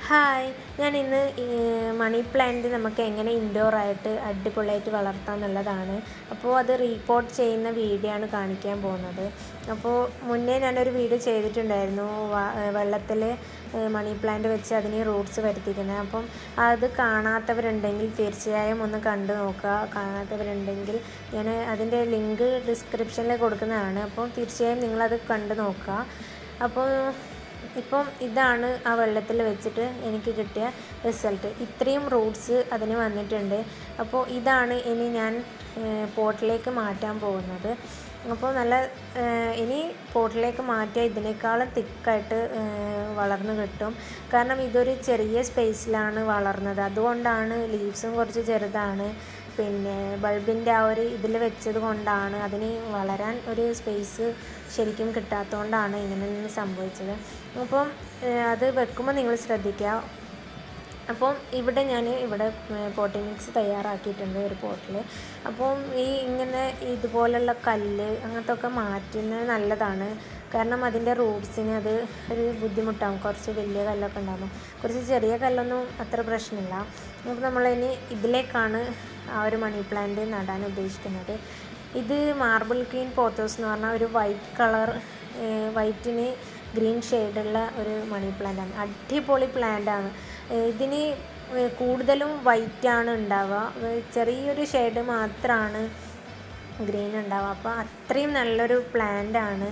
hi ഞാൻ ഇന്ന് ഈ മണി പ്ലാന്റ് നമുക്ക് എങ്ങനെ ഇൻഡോർ ആയിട്ട് അടിപൊളിയായിട്ട് വളർത്താം എന്നുള്ളതാണ് അപ്പോൾ അത് റീപോർട്ട് ചെയ്യുന്ന വീഡിയോ ആണ് കാണിക്കാൻ പോകുന്നത് അപ്പോൾ മുന്നേ ഞാനൊരു വീഡിയോ ചെയ്തിട്ടുണ്ടായിരുന്നു വെള്ളത്തിൽ മണി പ്ലാന്റ് വെച്ച് അതിന് റൂട്ട്സ് വരുത്തിക്കുന്നത് അപ്പം അത് കാണാത്തവരുണ്ടെങ്കിൽ തീർച്ചയായും ഒന്ന് കണ്ടു നോക്കുക കാണാത്തവരുണ്ടെങ്കിൽ ഞാൻ അതിൻ്റെ ലിങ്ക് ഡിസ്ക്രിപ്ഷനിൽ കൊടുക്കുന്നതാണ് അപ്പോൾ തീർച്ചയായും നിങ്ങളത് കണ്ടു നോക്കുക അപ്പോൾ ഇപ്പം ഇതാണ് ആ വെള്ളത്തിൽ വെച്ചിട്ട് എനിക്ക് കിട്ടിയ റിസൾട്ട് ഇത്രയും റൂട്ട്സ് അതിന് വന്നിട്ടുണ്ട് അപ്പോൾ ഇതാണ് ഇനി ഞാൻ പോട്ടിലേക്ക് മാറ്റാൻ പോകുന്നത് അപ്പോൾ നല്ല ഇനി പോട്ടിലേക്ക് മാറ്റിയാൽ ഇതിനേക്കാളും തിക്കായിട്ട് വളർന്നു കിട്ടും കാരണം ഇതൊരു ചെറിയ സ്പേസിലാണ് വളർന്നത് അതുകൊണ്ടാണ് ലീവ്സും കുറച്ച് ചെറുതാണ് പിന്നെ ബൾബിൻ്റെ ആ ഒരു ഇതിൽ വെച്ചത് കൊണ്ടാണ് അതിന് വളരാൻ ഒരു സ്പേസ് ശരിക്കും കിട്ടാത്തതുകൊണ്ടാണ് ഇങ്ങനെ സംഭവിച്ചത് അപ്പം അത് വെക്കുമ്പോൾ നിങ്ങൾ ശ്രദ്ധിക്കുക അപ്പം ഇവിടെ ഞാൻ ഇവിടെ പോട്ടിംഗ് മിക്സ് തയ്യാറാക്കിയിട്ടുണ്ട് ഒരു പോട്ടിൽ അപ്പം ഈ ഇങ്ങനെ ഇതുപോലുള്ള കല്ല് അങ്ങനത്തെ ഒക്കെ മാറ്റുന്നത് നല്ലതാണ് കാരണം അതിൻ്റെ റൂട്ട്സിന് അത് ഒരു ബുദ്ധിമുട്ടാകും കുറച്ച് വലിയ കല്ലൊക്കെ ഉണ്ടാകും കുറച്ച് ചെറിയ കല്ലൊന്നും അത്ര പ്രശ്നമില്ല അപ്പോൾ നമ്മളിനി ഇതിലേക്കാണ് ആ ഒരു മണി പ്ലാന്റ് നടാൻ ഉദ്ദേശിക്കുന്നത് ഇത് മാർബിൾ ക്വീൻ പോത്തോസ് എന്ന് പറഞ്ഞാൽ ഒരു വൈറ്റ് കളർ വൈറ്റിന് ഗ്രീൻ ഷെയ്ഡുള്ള ഒരു മണി പ്ലാന്റാണ് അടിപൊളി പ്ലാന്റാണ് ഇതിന് കൂടുതലും വൈറ്റാണ് ഉണ്ടാവുക ചെറിയൊരു ഷെയ്ഡ് മാത്രമാണ് ഗ്രീൻ ഉണ്ടാവുക അപ്പോൾ അത്രയും നല്ലൊരു പ്ലാന്റാണ്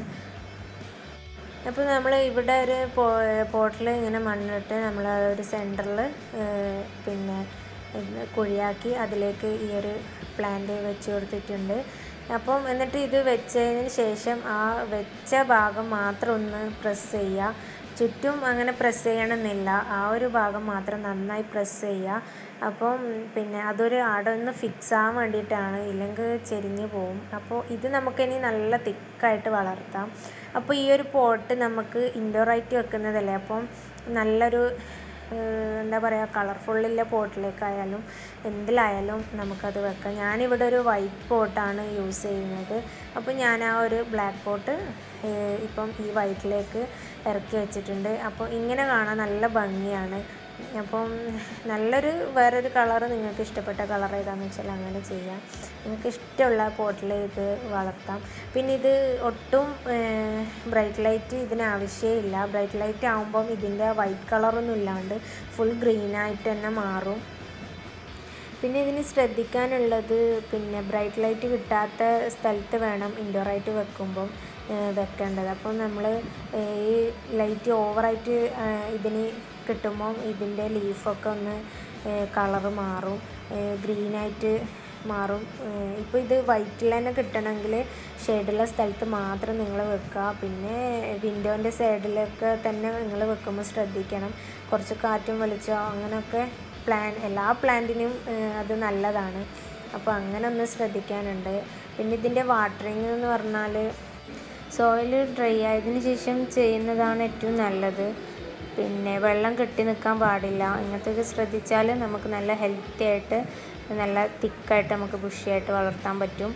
അപ്പോൾ നമ്മൾ ഇവിടെ ഒരു പോട്ടിൽ ഇങ്ങനെ മണ്ണിട്ട് നമ്മൾ ഒരു സെൻറ്ററിൽ പിന്നെ കുഴിയാക്കി അതിലേക്ക് ഈ ഒരു പ്ലാന്റ് വെച്ച് കൊടുത്തിട്ടുണ്ട് അപ്പം എന്നിട്ട് ഇത് വെച്ചതിന് ശേഷം ആ വെച്ച ഭാഗം മാത്രം ഒന്ന് പ്രസ് ചെയ്യുക ചുറ്റും അങ്ങനെ പ്രസ് ചെയ്യണമെന്നില്ല ആ ഒരു ഭാഗം മാത്രം നന്നായി പ്രസ് ചെയ്യുക അപ്പം പിന്നെ അതൊരു അവിടെ ഒന്ന് ഫിക്സ് ആവാൻ വേണ്ടിയിട്ടാണ് ഇല്ലെങ്കിൽ ചെരിഞ്ഞ് പോവും അപ്പോൾ ഇത് നമുക്കിനി നല്ല തിക്കായിട്ട് വളർത്താം അപ്പോൾ ഈ ഒരു പോട്ട് നമുക്ക് ഇൻഡോറായിട്ട് വെക്കുന്നതല്ലേ അപ്പം നല്ലൊരു എന്താ പറയുക കളർഫുള്ളില്ല പോട്ടിലേക്കായാലും എന്തിലായാലും നമുക്കത് വെക്കാം ഞാനിവിടെ ഒരു വൈറ്റ് പോട്ടാണ് യൂസ് ചെയ്യുന്നത് അപ്പോൾ ഞാൻ ആ ഒരു ബ്ലാക്ക് പോട്ട് ഇപ്പം ഈ വൈറ്റിലേക്ക് ഇറക്കി വെച്ചിട്ടുണ്ട് അപ്പോൾ ഇങ്ങനെ കാണാൻ നല്ല ഭംഗിയാണ് അപ്പം നല്ലൊരു വേറൊരു കളർ നിങ്ങൾക്ക് ഇഷ്ടപ്പെട്ട കളർ ഏതാണെന്ന് വെച്ചാൽ അങ്ങനെ ചെയ്യാം നിങ്ങൾക്ക് ഇഷ്ടമുള്ള പോട്ടിൽ ഇത് വളർത്താം പിന്നെ ഇത് ഒട്ടും ബ്രൈറ്റ് ലൈറ്റ് ഇതിന് ആവശ്യമില്ല ബ്രൈറ്റ് ലൈറ്റ് ആകുമ്പം ഇതിൻ്റെ വൈറ്റ് കളറൊന്നും ഇല്ലാണ്ട് ഫുൾ ഗ്രീനായിട്ട് തന്നെ മാറും പിന്നെ ഇതിന് ശ്രദ്ധിക്കാനുള്ളത് പിന്നെ ബ്രൈറ്റ് ലൈറ്റ് കിട്ടാത്ത സ്ഥലത്ത് വേണം ഇൻഡോറായിട്ട് വെക്കുമ്പം വെക്കേണ്ടത് അപ്പോൾ നമ്മൾ ഈ ലൈറ്റ് ഓവറായിട്ട് ഇതിന് കിട്ടുമ്പം ഇതിൻ്റെ ലീഫൊക്കെ ഒന്ന് കളറ് മാറും ഗ്രീനായിട്ട് മാറും ഇപ്പോൾ ഇത് വൈറ്റിൽ തന്നെ കിട്ടണമെങ്കിൽ ഷെയ്ഡുള്ള സ്ഥലത്ത് മാത്രം നിങ്ങൾ വെക്കുക പിന്നെ വിൻഡോൻ്റെ സൈഡിലൊക്കെ തന്നെ നിങ്ങൾ വെക്കുമ്പോൾ ശ്രദ്ധിക്കണം കുറച്ച് കാറ്റും വെളിച്ചം അങ്ങനെയൊക്കെ പ്ലാൻ എല്ലാ പ്ലാന്റിനും അത് നല്ലതാണ് അപ്പോൾ അങ്ങനെ ഒന്ന് ശ്രദ്ധിക്കാനുണ്ട് പിന്നെ ഇതിൻ്റെ വാട്ടറിങ് എന്ന് പറഞ്ഞാൽ സോയിൽ ഡ്രൈ ആയതിനു ശേഷം ചെയ്യുന്നതാണ് ഏറ്റവും നല്ലത് പിന്നെ വെള്ളം കെട്ടി നിൽക്കാൻ പാടില്ല ഇങ്ങനത്തെയൊക്കെ ശ്രദ്ധിച്ചാൽ നമുക്ക് നല്ല ഹെൽത്തി ആയിട്ട് നല്ല തിക്കായിട്ട് നമുക്ക് ബുഷിയായിട്ട് വളർത്താൻ പറ്റും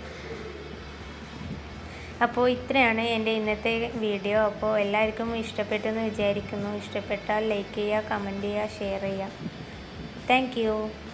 അപ്പോൾ ഇത്രയാണ് എൻ്റെ ഇന്നത്തെ വീഡിയോ അപ്പോൾ എല്ലാവർക്കും ഇഷ്ടപ്പെട്ടെന്ന് വിചാരിക്കുന്നു ഇഷ്ടപ്പെട്ടാൽ ലൈക്ക് ചെയ്യുക കമൻറ്റ് ചെയ്യുക ഷെയർ ചെയ്യുക താങ്ക്